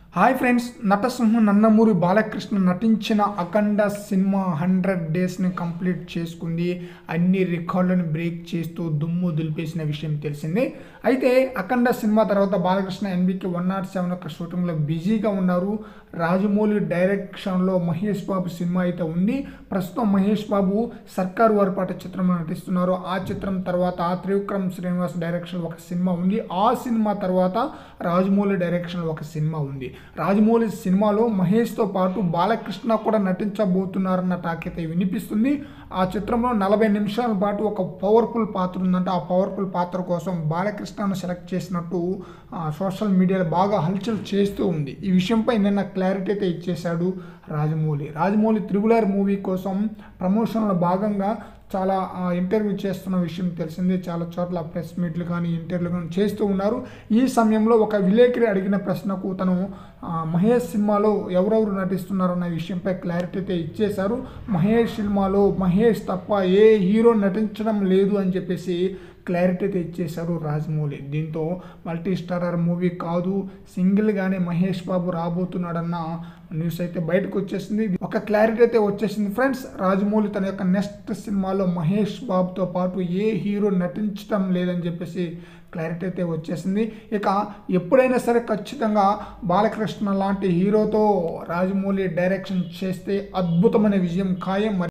hi friends Natasimha Nandamuri Balakrishna నటించిన Akhanda cinema hundred డేస్ని complete చేసుకుంది అన్ని రికార్డులను బ్రేక్ చేస్తూ దుమ్ము దులిపేసిన విషయం తెలిసిందే అయితే అఖండ సినిమా తర్వాత బాలకృష్ణ ఎన్బికి వన్ నాట్ సెవెన్ యొక్క షూటింగ్లో బిజీగా ఉన్నారు రాజమౌళి డైరెక్షన్లో మహేష్ బాబు సినిమా అయితే ఉంది ప్రస్తుతం మహేష్ బాబు సర్కారు వారిపాట చిత్రంలో నటిస్తున్నారు ఆ చిత్రం తర్వాత త్రివిక్రమ్ శ్రీనివాస్ డైరెక్షన్ ఒక సినిమా ఉంది ఆ సినిమా తర్వాత రాజమౌళి డైరెక్షన్ ఒక సినిమా ఉంది రాజమౌళి సినిమాలో మహేష్తో పాటు బాలకృష్ణ కూడా నటించబోతున్నారన్న టాక్ అయితే వినిపిస్తుంది ఆ చిత్రంలో నలభై నిమిషాల పాటు ఒక పవర్ఫుల్ పాత్ర ఉందంటే ఆ పవర్ఫుల్ పాత్ర కోసం బాలకృష్ణను సెలెక్ట్ చేసినట్టు ఆ, సోషల్ మీడియాలో బాగా హల్చల్ చేస్తూ ఉంది ఈ విషయంపై నిన్న క్లారిటీ అయితే ఇచ్చేశాడు రాజమౌళి రాజమౌళి త్రిబులర్ మూవీ కోసం ప్రమోషన్లో భాగంగా చాలా ఆ, ఇంటర్వ్యూ చేస్తున్న విషయం తెలిసిందే చాలా చోట్ల ప్రెస్ మీట్లు కానీ ఇంటర్వ్యూలు కానీ చేస్తూ ఉన్నారు ఈ సమయంలో ఒక విలేకరి అడిగిన ప్రశ్నకు తను ఆ, మహేష్ సినిమాలో ఎవరెవరు నటిస్తున్నారన్న విషయంపై క్లారిటీ అయితే ఇచ్చేశారు మహేష్ సినిమాలో మహేష్ తప్ప ఏ హీరో నటించడం లేదు అని చెప్పేసి క్లారిటీ అయితే ఇచ్చేశారు రాజమౌళి దీంతో మల్టీ స్టారర్ మూవీ కాదు సింగిల్గానే మహేష్ బాబు రాబోతున్నాడన్న న్యూస్ అయితే బయటకు వచ్చేసింది ఒక క్లారిటీ అయితే వచ్చేసింది ఫ్రెండ్స్ రాజమౌళి తన యొక్క నెక్స్ట్ సినిమాలో మహేష్ బాబుతో పాటు ఏ హీరో నటించడం లేదని చెప్పేసి క్లారిటీ అయితే వచ్చేసింది ఇక ఎప్పుడైనా సరే ఖచ్చితంగా బాలకృష్ణ లాంటి హీరోతో రాజమౌళి డైరెక్షన్ చేస్తే అద్భుతమైన విజయం ఖాయం మరి